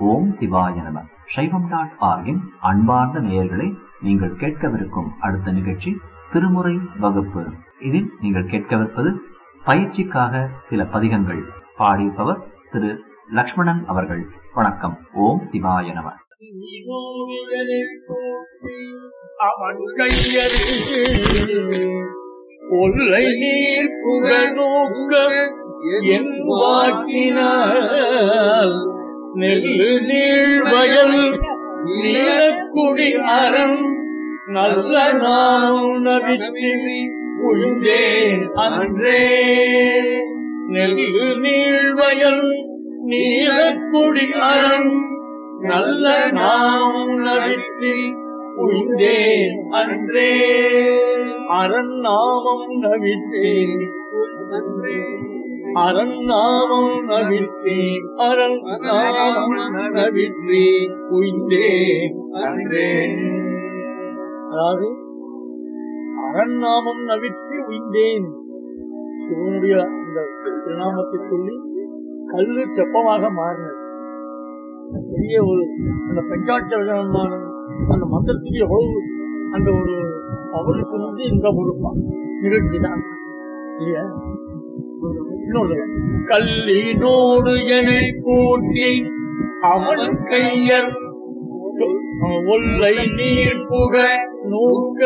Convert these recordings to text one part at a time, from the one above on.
ஓம் சிவாய நம சைவம் டாட் ஆர்கின் அன்பார்ந்த நேயர்களே நீங்கள் கேட்கவிருக்கும் அடுத்த நிகழ்ச்சி திருமுறை வகுப்பு இதில் நீங்கள் கேட்கவிருப்பது பயிற்சிக்காக சில பதிகங்கள் பாடியிருப்பவர் திரு லக்ஷ்மணன் அவர்கள் வணக்கம் ஓம் சிவாய நம அவன் கையது கொல்லை நீர் புகழோக்க என் வாக்கினால் நெல்லு நீள் வயல் நீலக்குடி அரண் நல்ல நாம் நபித்தி உய்ந்தேன் அன்றே நெல்லு நீள் வயல் நீலக்குடி அரண் நல்ல நாம் நபித்தி உய்ந்தேன் அன்றே அரண் நாமம் நவித்தேன் அரண் நாமம் நவித்தேன் அரண் நாமம் நவிற்றி உய்ந்தேன் அன்றே அதாவது அரண் நாமம் நவிற்றி உய்ந்தேன் சிவனுடைய அந்த திருநாமத்தை சொல்லி கல்லு செப்பமாக மாறினது பெரிய ஒரு அந்த பஞ்சாட்சரமான அந்த மந்திரத்துக்கு எவ்வளவு அந்த ஒரு அவருக்கு வந்து இந்த ஒரு நிகழ்ச்சி தான் இல்லையா இன்னொரு கல்லினோடு என கூட்டி அவன் கையர் ஒல்லை நீர் புக நோக்க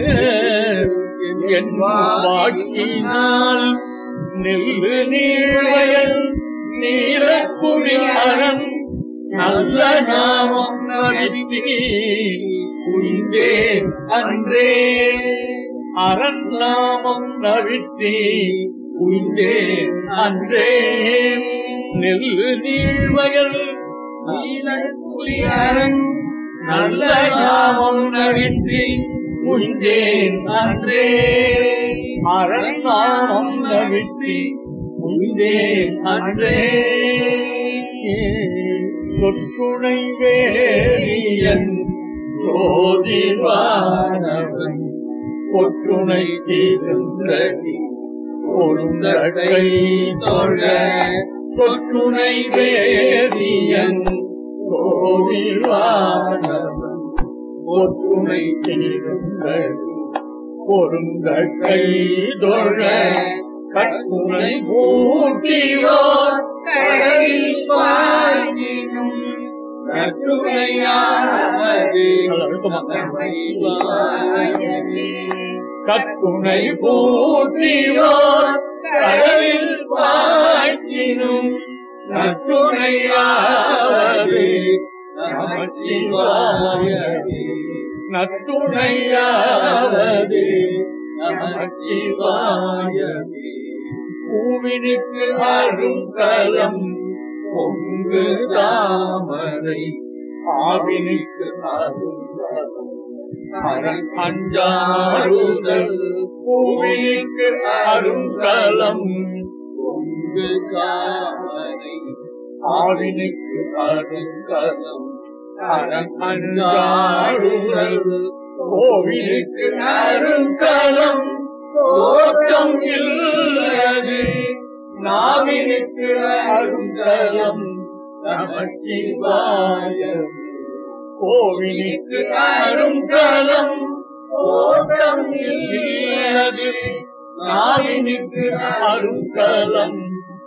என் வாக்கினால் நெல்லு நீழ்வயல் நீலக்குடி அரண் நல்ல நாமம் நடித்தி உய்ந்தேன் அன்றே அரண் நாமம் நடித்தி உய்ந்தேன் அன்றே நெல்லு நீழ்வயல் நீலக்குடி அரண் நல்ல நாமம் நடித்தி உய்ந்தேன் அன்றே அரண் நாமம் நடித்தி உய்ந்தேன் அன்றே சொற்றுணை வேரியன் சோதிவானவன் பொற்றுணை தீர்ந்தடி பொருந்தடை தொழ சொற்றுணை வேரியன் சோதிவானவன் பொற்றுணை தீர்ந்தடி பொருந்த கை தொழ கட்டுனை மூட்டியோர் கடலில் பாய்ந்தினும் கட்டுனை பூட்டியோர் கடலில் பாய்ச்சினும் நட்டுணையாவது நம சிவாயவே நட்டுணையாவது நம சிவாயவே பூவினுக்கு அரும் கலம் பொங்கு தாமரை ஆவினுக்கு அரும் கலம் அரண் அஞ்சாறுதல் பூவினுக்கு அரும் கலம் பொங்கு தாமரை ஆவினுக்கு அரும் கலம் அரண் அஞ்சாறுதல் கோவிலுக்கு அருங்கலம் தோட்டம் இல்லது நாவினுக்கு அருங்கலம் நமச்சிவாய கோவிலுக்கு அருங்கலம் தோட்டம் இல்லது நாவினுக்கு அருங்கலம்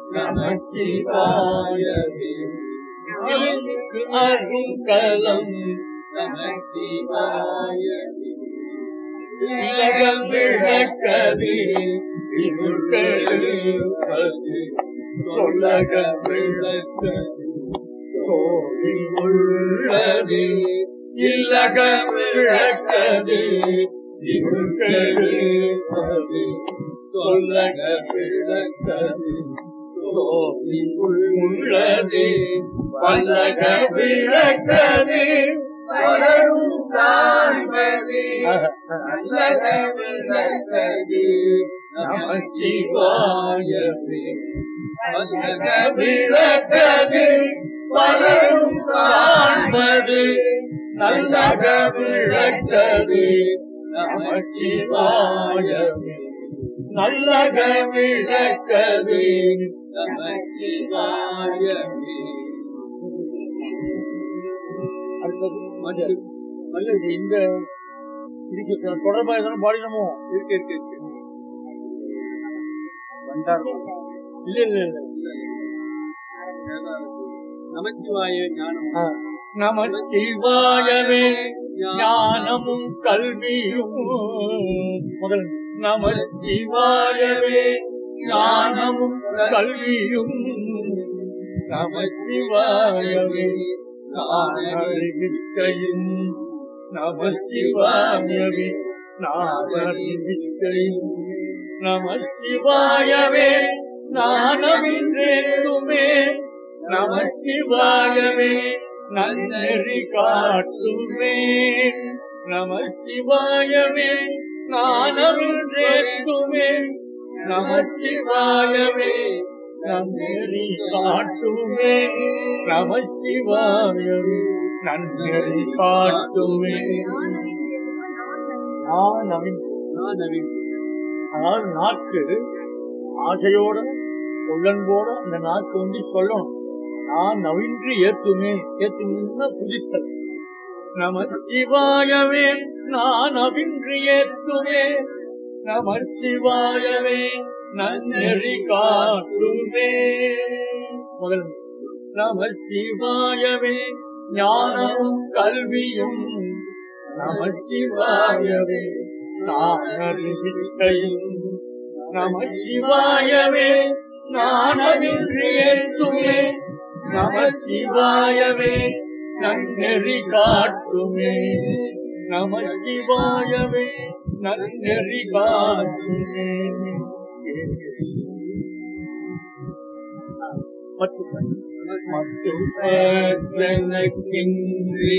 நமச்சிவாயவே நாவினுக்கு அருங்கலம் நமச்சிவாயவே உலகம் விளக்கது இவர்களது சொல்லக விளக்கது சோதி உள்ளது இல்லக விளக்கது இவர்களது சொல்லக விளக்கது சோதி உள்ளது பல்லக விளக்கது பலரும் காண்பது நல்லத விளக்கது நமச்சிவாயவே நல்லத விளக்கது பலரும் காண்பது நல்லத விளக்கது நமச்சிவாயவே நல்லக விளக்கது நமச்சிவாயவே மஞ்சள் மஞ்சள் இது இந்த இதுக்கு தொடர்பாக எதனா பாடினமோ இருக்கு இருக்கு இருக்கு வந்தார் இல்ல இல்ல இல்ல நமச்சிவாய ஞானம் நமச்சிவாயவே ஞானமும் கல்வியும் முதல் நமச்சிவாயவே ஞானமும் கல்வியும் நமச்சிவாயவே நானறிவிக்கையும் நமச்சிவாயவே நானறிவிக்கையும் நமச்சிவாயவே நானவின்றேத்துமே நமச்சிவாயவே நன்னெறி காட்டுமே நமச்சிவாயவே நானவின்றேத்துமே நமச்சிவாயவே நன்னெறி காட்டுமே நமச்சிவாயவே நன்னெறி காட்டுமே நான் நவீன் நான் நவீன் அதாவது நாக்கு ஆசையோட உள்ளன்போட அந்த நாக்கு வந்து சொல்லணும் நான் நவின்று ஏத்துமே ஏத்துனா புதித்தல் நம சிவாயவே நான் அவின்று ஏத்துமே நம சிவாயவே நன்னெறி காட்டுமே முதல் நம சிவாயவே ஞானமும் கல்வியும் நம சிவாயவே நானறிவிக்கையும் நம சிவாயவே நானவின்றேத்துமே நம சிவாயவே நன்னெறி காட்டுமே நம சிவாயவே நன்னெறி காட்டுமே மத்துக்கின்றி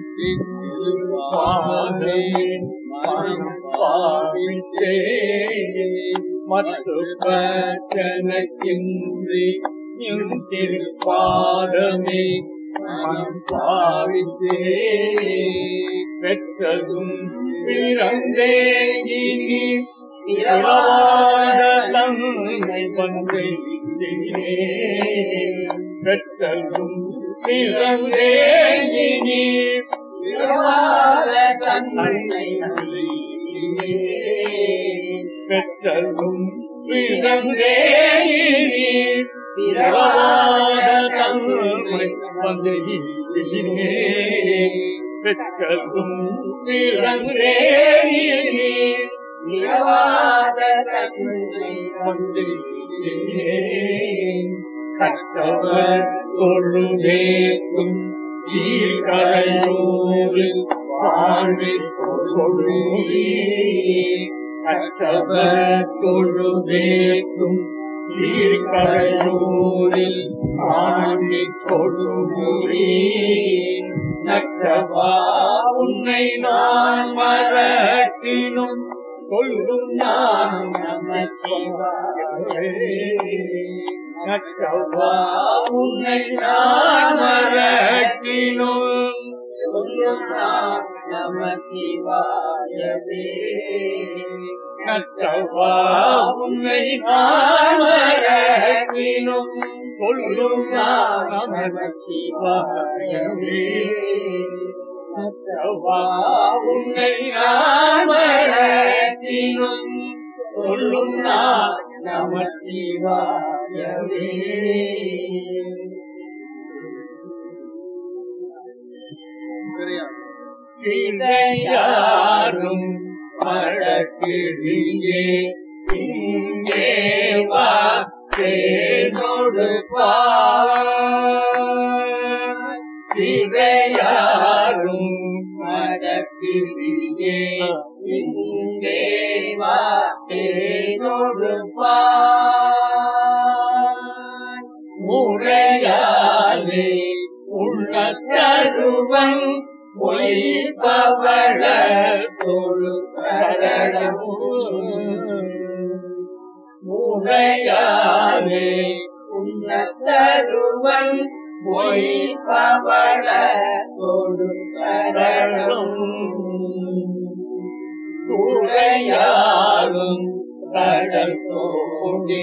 பாதை மனம் பாவித்தே மற்ற பச்சனக்கின்றி திருப்பாதமே மனம் பாவித்தே பெற்றதும் பிறந்தே இனி பிறவாத தன்னை பந்தை பெற்றதும் பிறந்தே இனி பிறவாத தன்னை பெற்றதும் பிறந்தே இனி பிறவாத தன்மை பந்தை பெற்றதும் பிறந்தே இனி பிறவாத தன்மை பந்தை கற்றவர் தொழுதேக்கும் சீர்கரையோடு வாழ்வில் கொள்ளுமே கற்றவர் தொழுதேக்கும் சீர்கரையோரில் வாழ்வில் கொள்ளுமே நற்றவா உன்னை நான் மறக்கினும் கொள்ளும் ஞானம் நமச்சிவாயே நற்றவா உன்னை நான் மறக்கினும் சொல்லும் நமச்சிவாயவே நற்றவா உன்னை நான் மறக்கினும் சொல்லும் நமச்சிவாயவே நற்றவா உன்னை நான் மறக்கினும் சொல்லும் நமச்சிவாயவே யாரும் மழக்கிழியே இங்கே வா தேனொடுப்பா சிறையாரும் மழக்கிழியே இங்கே வா தேனொடுப்பா முறையாலே உள்ள தருவன் பொய்பவள தொழு முறையாலே உன்னதருவன் பொய்பவள தொழு துறையாலும் கடல் தோண்டி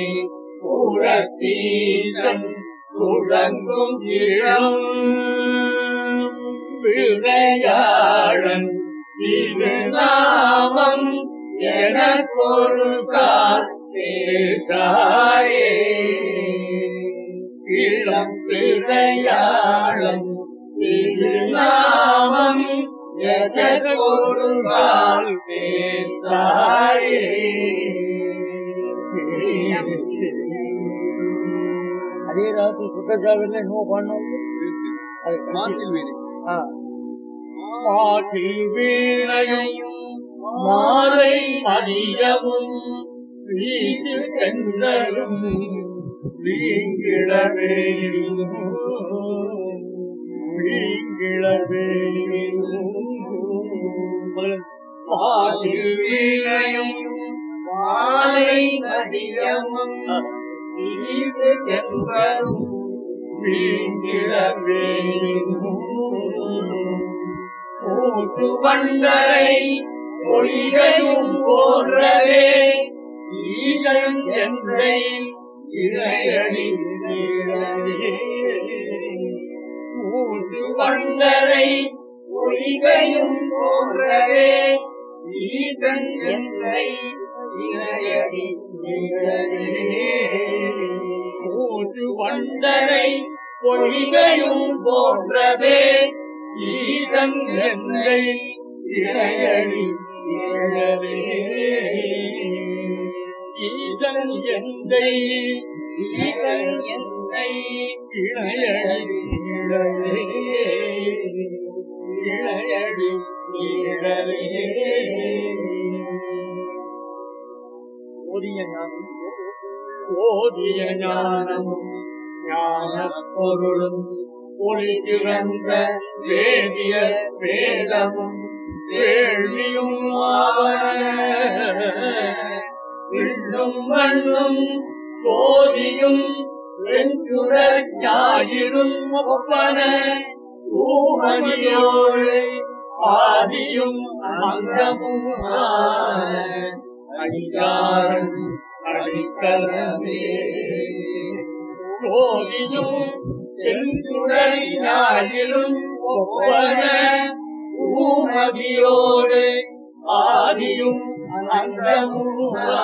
உரத்தீசன் துடங்கும் இளம் பிழையாளன் திருநாமம் எனக்கொரு கால் பேசாயே இளம் பிழையாளன் திருநாமம் எனக்கொரு கால் பேசாயே அதே ராத்திரி சுத்தசாவில இன்னும் பண்ணோம் அது மாசில் வீடு ஆ. மாசில் வீணையும் மாலை மதியமும் வீசு சென்றலும் வீங்கிழவே வீங்கிழவே மாசில் வீணையும் மாலை மதியமும் வீசு சென்றலும் வீங்கிழவே ஊசு வண்டரை ஒளிகையும் போன்றவே ஈசன் என்றை இளையடி ஊசு வண்டரை ஒளிகையும் போன்றவே ஈசன் என்றை இளையடி ஊசு வண்டரை பொய்கையும் போன்றதே ஈசன் என்னை இளையடி இழவே ஈசன் எந்தை ஈசன் என்னை இளையடி இழவே இளையடி இழவே ஓதிய ஞானம் ஓதிய ஞானமும் ஞான பொருளும் ஒளி சிறந்த வேதிய வேதமும் வேள்வியும் ஆவன விண்ணும் மண்ணும் சோதியும் வெஞ்சுடர் ஞாயிறும் ஒப்பன ஊமதியோடு ஆதியும் அந்தமும் ஆன அடியாரன் அடிக்கலமே சோதியும் செஞ்சுடர் ஞாயிலும் ஒப்பன ஊமதியோடு ஆதியும் அந்தமும்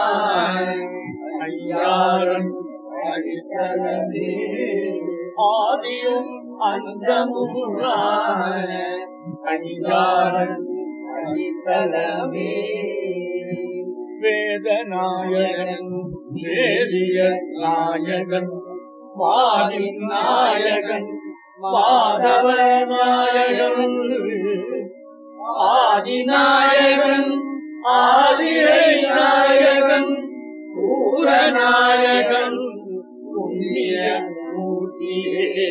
ஐயாரன் அடிக்கலமே ஆதியும் அந்தமும் ஐயாரன் அடிக்கலமே வேதநாயகன் வேதிய நாயகன் வாதின் நாயகன் மாதவ நாயகன் ஆதிநாயகன் ஆதிரை நாயகன் பூரநாயகன் புண்ணிய மூர்த்தியே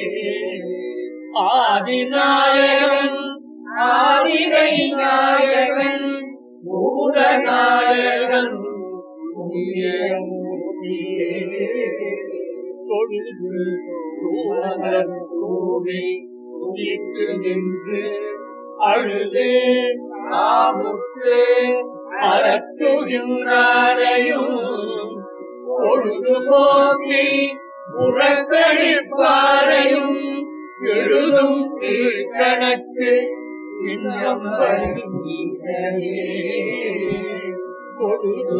ஆதிநாயகன் ஆதிரை நாயகன் பூதநாயகன் புண்ணிய மூர்த்தியே தொழுது தூரன் கூடி துதித்து நின்று அழுது ஆமுற்று அறத்துகின்றாரையும் பொழுது போக்கி புறக்கணிப்பாரையும் எழுதும் கீழ்கணக்கு இன்னம் வரும் ஈசனே. பொழுது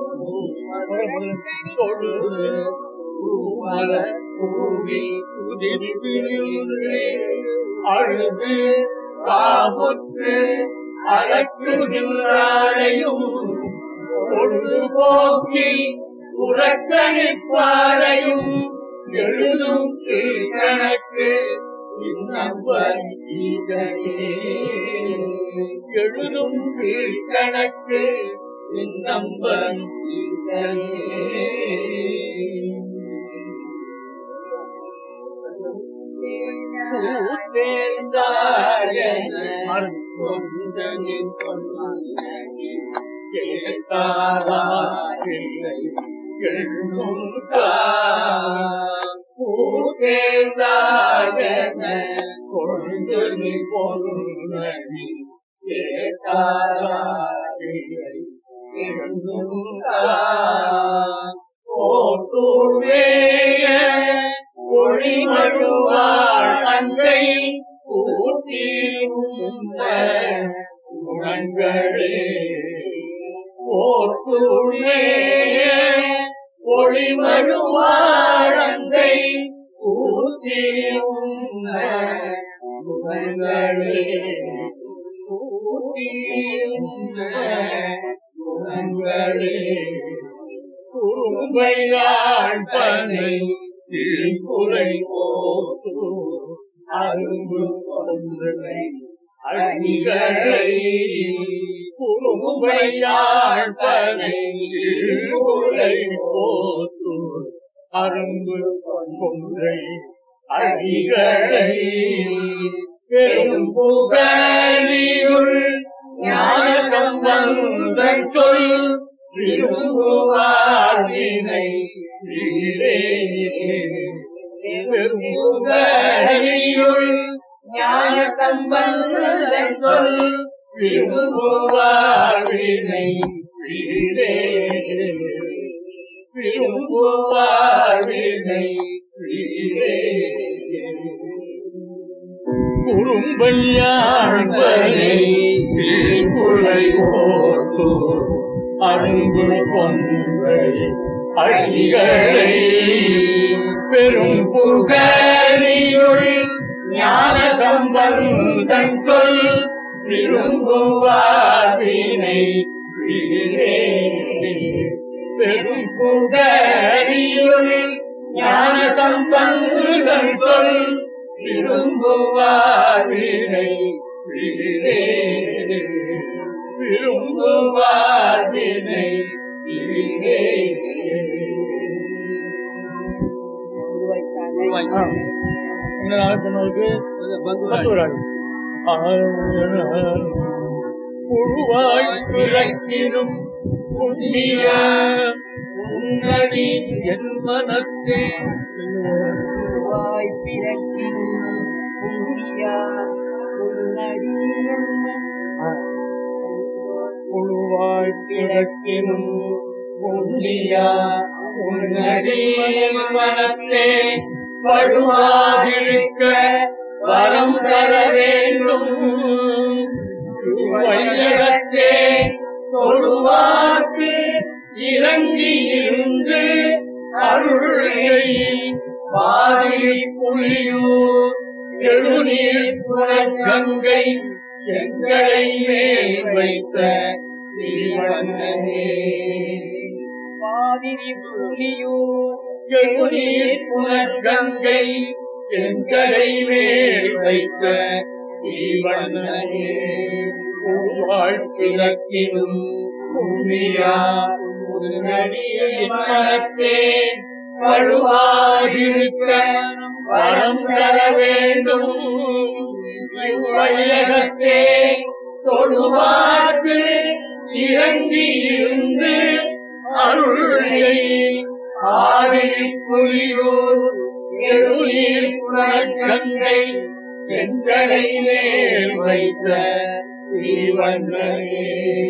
தொழுது பூமல பூமி உதிர்ந்து நின்று அழுது காமுற்று அறக்குகின்றாரையும் பொழுதுபோக்கி புறக்கணிப்பாரையும் எழுதும் கீழ்கணக்கு இன்னம்பர் ஈசனே எழுதும் கீழ்கணக்கு இன்னம்பர் ஈசனே ஒளிமழுவாள் அங்கை கூட்டியுந்த குணங்களே போர்த்துள்ளே ஒளிமழுவாழந்தை கூட்டியுந்த குணங்களே கூட்டியுந்த குணங்களே குறும்பையாள் பனை திருக்குறை போத்து அரும்பு ஒன்றை அடிகளை குறும்பையாள் பனை திருக்குறை போத்து அரும்பு ஒன்றை அடிகளை பெரும் புகழியுள் ஞான சம்பந்தன் சொல் விரும்புவார்வினை பெருமுகரியுள் ஞான சம்பந்தன் சொல் விரும்புவார்வினை விரும்புவார்வினை குறும்பையாழ்வனை குறை ஓர்த்தோர் அன்பு கொன்றை அழிகளை பெரும் புகழியுள் ஞான சம்பந்தன் சொல் விரும்புவார்வினை பெரும் புகழியுள் ஞான சம்பந்தன் சொல் விரும்புவார்வினை விரும்புவார்வினை இந்த நாள் சொன்னதுக்கு பத்து வராது புழுவாய் பிறக்கினும் புண்ணிய உன்னடி என் மனத்தே புழுவாய் பிறக்கினும் புண்ணிய உன்னடி புழுவாய் பிறக்கினும் புண்ணிய உன்னடி என் மனத்தே படுவாதிருக்க வரம் தர வேண்டும் வையகத்தே தொழுவாக்கு இறங்கி இருந்து அருளை பாதி புலியூர் செழுநீர் புறக்கங்கை எங்களை மேல் வைத்த தீவண்ணனே பாதிரி புலியூர் செழுநீர் புறக்கங்கை செஞ்சடை மேல் வைத்த தீவண்ணனே வாழ்ப்பிறக்கினும் புண்ணியா மனத்தே பழுவாயிருக்க வரம் தர வேண்டும் வையகத்தே தொழுவாக்கு இறங்கி இருந்து அருளை ஆறில் புலியூர் எழுநீர் புனர்கங்கை செஞ்சடை மேல் வைத்த தீவண்ணனே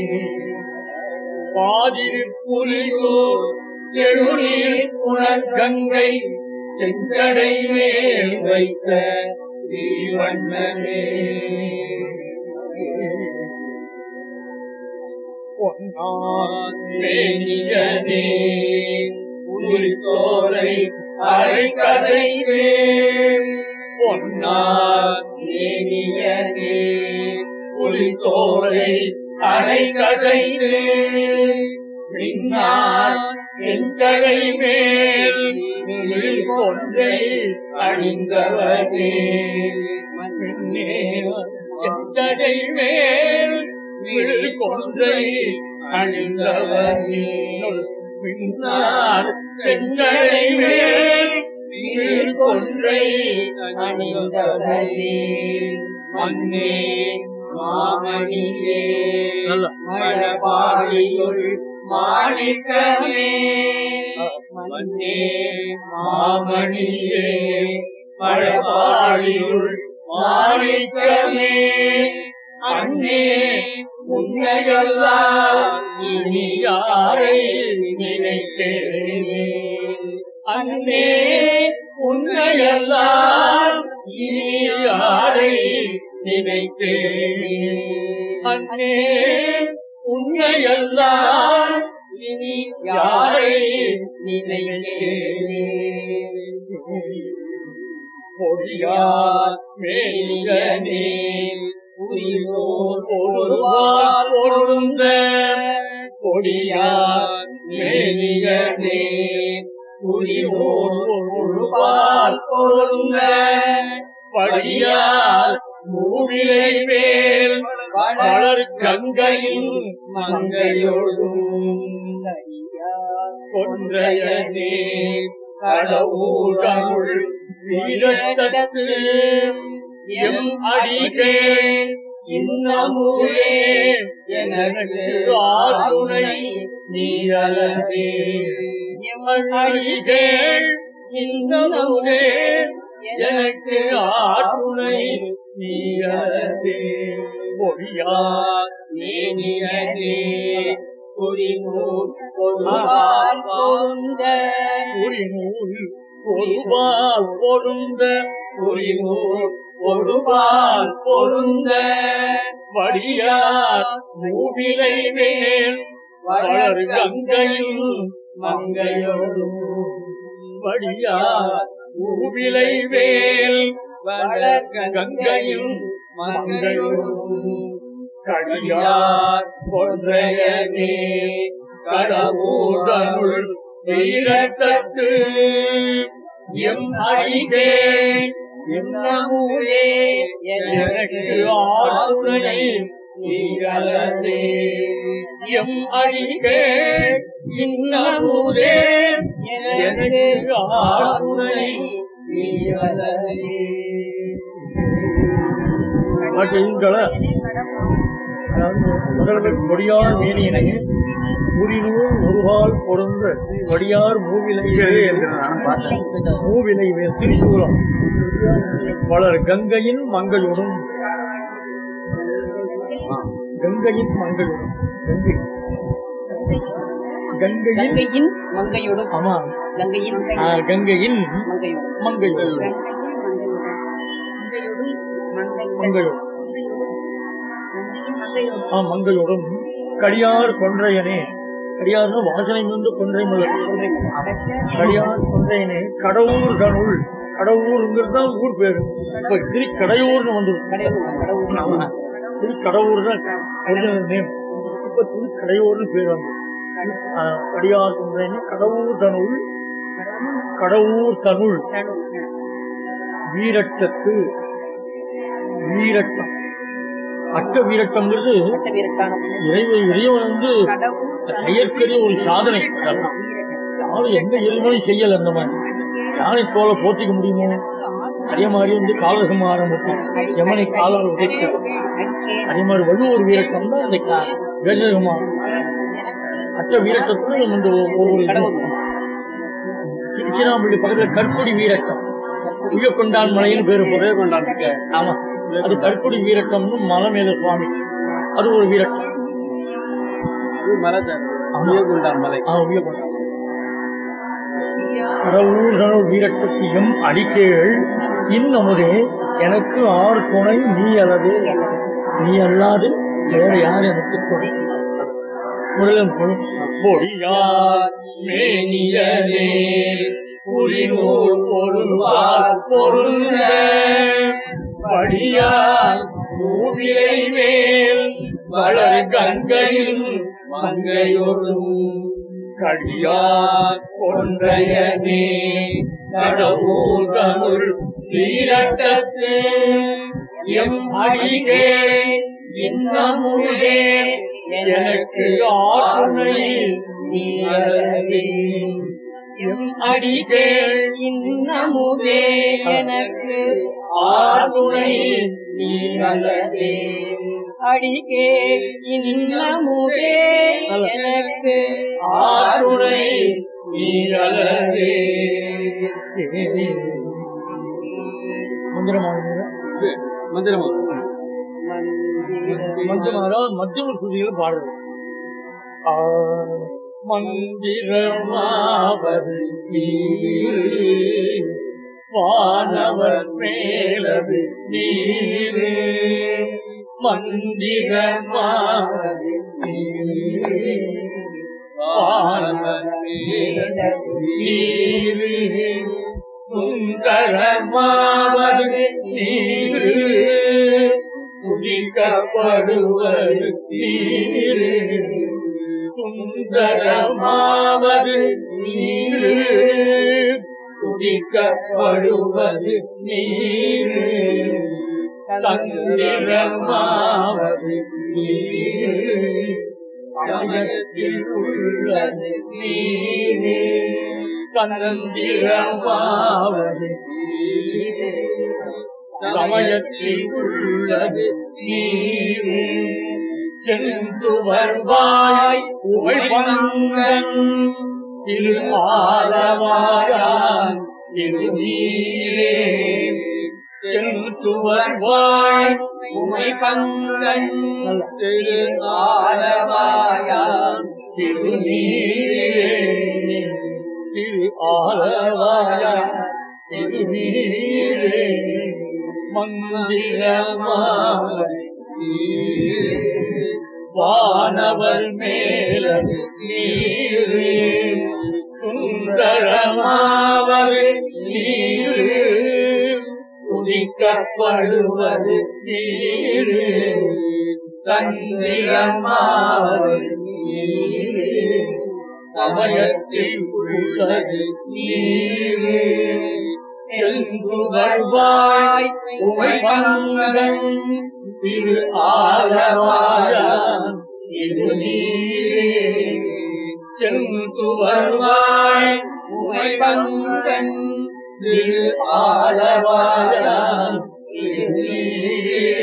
பாதிரி புலியூர் செழுநீர் புனர்கங்கை செஞ்சடை மேல் வைத்த தீவண்ணனே பொன்னானே புலித்தோரை அரை கதைக்கு பொன்னானே புலித்தோரை அரை கதைக்கு பின்னால் செஞ்சலை மேல் நீள் கொன்றை அணிந்தவனே பின்னே செஞ்சடை மேல் நீள் கொன்றை அணிந்தவனே பின்னால் செஞ்சடை மேல் நீள் கொன்றை அணிந்தவனே மன்னே மாமணியே நல்ல. மழபாடியுள் மாணிக்கமே மன்னே மாமணியே மழபாடியுள் மாணிக்கமே அன்னே உன்னையெல்லாம் இனி யாரை நினைக்கிறேனே அன்னே உன்னையெல்லாம் இனி யாரை நினைத்தேனே அன்னே உன்னையெல்லாம் இனி யாரை நினைத்தேனே பொடியார் மேலிகனே உயிரோர் பொருவார் பொருந்த பொடியார் மேலிகனே உயிரோர் பொருவார் பொருந்த படியார் மூவிலை மேல் வளர் கங்கையின் மங்கையோடும் கொன்றையனே கடவுள் தமிழ் வீரத்தத்து எம் அடிகே இன்னமுதே எனக்கு ஆதுணை நீ அலதே எம் அடிகே இன்னமுதே எனக்கு ஆதுணை நீ அலதே பொடியார் நீனியனே குறிநூல் பொருளால் பொருந்த குறிநூல் பொருவால் பொருந்த குறிநூல் பொருவால் பொருந்த வடியார் மூவிலை மேல் வளர் கங்கையும் மங்கையோடும் வடியார் மூவிலை மேல் வளர் கங்கையும் மங்கையோடும் கடியார் கொன்றையனே கடவுள் வீரத்தத்து எம் அடிகே இன்னமுதே எனக்கு ஆளுனை நீரலதே எம் அடிகே இன்னமுதே எனக்கு ஆளுனை நீரலதே பாட்டுங்கள அதாவது முதல்வர் கொடியார் மேனியனை உரிநூல் ஒருவால் பொருந்த வடியார் மூவிலை மூவிலை மேல் திரிசூலம் வளர் கங்கையின் மங்கையுடன் கங்கையின் மங்கையுடன் கங்கை கங்கையின் கங்கையின் மங்கையோடு ஆமா கங்கையின் ஆ, கங்கையின் மங்கையோடு மங்கையுடன் மங்கையுடன் ஆ மங்கையோடும் கடியார் கொன்றையனே கடியார்னு வாசனை மிகுந்த கொன்றை மலர் கடியார் கொன்றையனே கடவுர் கனுள் கடவுருங்கிறது தான் ஊர் பேரு இப்ப திரு கடையூர்னு வந்து திரு கடவுர் தான் நேம் இப்ப திரு கடையூர்னு பேர் வந்து ஆ, கடியார் கொன்றையனே கடவுர் தனுள் கடவுர் தனுள் வீரட்டத்து வீரட்டம் அட்ட வீரட்டம்ங்கிறது இறைவ இறைவன் வந்து செயற்கரிய ஒரு சாதனை யாரும் எந்த இறைவனும் செய்யல அந்த மாதிரி யானை தோலை போத்திக்க முடியுமோ அதே மாதிரி வந்து காலகம் ஆரம்பிச்சு யமனை காலால் உடைக்க அதே மாதிரி வலுவூர் வீரட்டம் தான் இந்த கஜகமா அட்ட வீரட்டத்துல நம்ம இந்த ஒவ்வொரு திருச்சிராப்பள்ளி பக்கத்துல கற்புடி வீரட்டம் உயக்கொண்டான் மலைன்னு பேரு போதே கொண்டான் ஆமா அது கற்புடி வீரட்டம்னு மலை மேல சுவாமி அது ஒரு வீரட்டம் மலை ஆ, உயர்கொண்டான். கடவுள் வீரட்டத்து எம் அடிக்கேள் இன்னமுதே எனக்கு ஆறு துணை நீ அல்லது நீ அல்லாது வேற யார் எனக்கு துணை முதலில் பொடியார் மேனியனே புரிநூல் பொருள்வார் பொருந்த படியார் மூவிலை மேல் வளர் கங்கையில் மங்கையொடும் கடியார் கொன்றையனே கடவுள் தமிழ் வீரட்டத்து எம் அடிகே இன்னமுதே எனக்கு ஆற்றுணை நீ அழகே எம் அடிகே இன்னமுதே எனக்கு ஆற்றுணை நீ அழகே அடிக்கே இன்னமுதே எனக்கு ஆற்றுணை நீ அழகே மந்திரமாக மந்திரமா மந்திரமாக மத்தியம சுதியில பாடுறது ஆ, மந்திரமாவது நீர் வானவர் மேலது நீர் மந்திரமாவது நீரு சுந்தரமாவது நீரு குதிக்கப்படுவது நீரு சுந்தரமாவது நீரு குதிக்கப்படுவது நீரு தந்திரமாவது நீரு சமயத்தில் உள்ளது நீரு கனந்திரமாவது நீரு சமயத்தில் உள்ளது நீரு சென்று வருவாய் உழைப்பங்கன் திரு ஆலவாயான் திரு நீரே சென்று வருவாய் உமை பங்கன் திரு ஆலவாயான் திரு நீரே திரு ஆலவாயான் திரு நீரே மந்திரமாவது நீரே வானவர் மேலது நீரு சுந்தரமாவது நீரு குதிக்கப்படுவது நீரு தந்திரமாவது நீரு சமயத்தில் உள்ளது நீரு சென்று வருவாய் உமை பங்கன் திரு ஆலவாயான் இது நீரே சென்று வருவாய் உமை பங்கன் திரு ஆலவாயான் இது நீரே